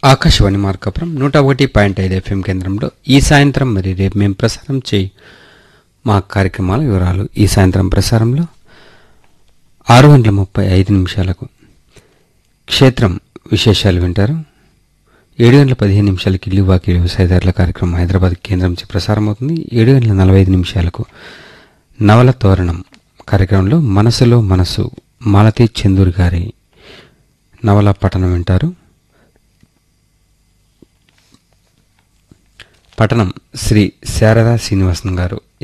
ఆకాశవాణి మార్కాపురం నూట ఒకటి పాయింట్ ఐదు ఎఫ్ఎం కేంద్రంలో ఈ సాయంత్రం మరి రేపు మేము ప్రసారం చేయి మా కార్యక్రమాల వివరాలు ఈ సాయంత్రం ప్రసారంలో ఆరు గంటల ముప్పై ఐదు నిమిషాలకు క్షేత్రం విశేషాలు వింటారు ఏడు గంటల పదిహేను నిమిషాలకి ఇల్లువాకి వ్యవసాయదారుల కార్యక్రమం హైదరాబాద్ కేంద్రం నుంచి ప్రసారం అవుతుంది ఏడు గంటల నలభై ఐదు నిమిషాలకు నవల తోరణం కార్యక్రమంలో మనసులో మనసు మాలతీ చందూర్ గారి నవల పఠనం వింటారు పఠనం శ్రీ శారదా శ్రీనివాసన్ గారు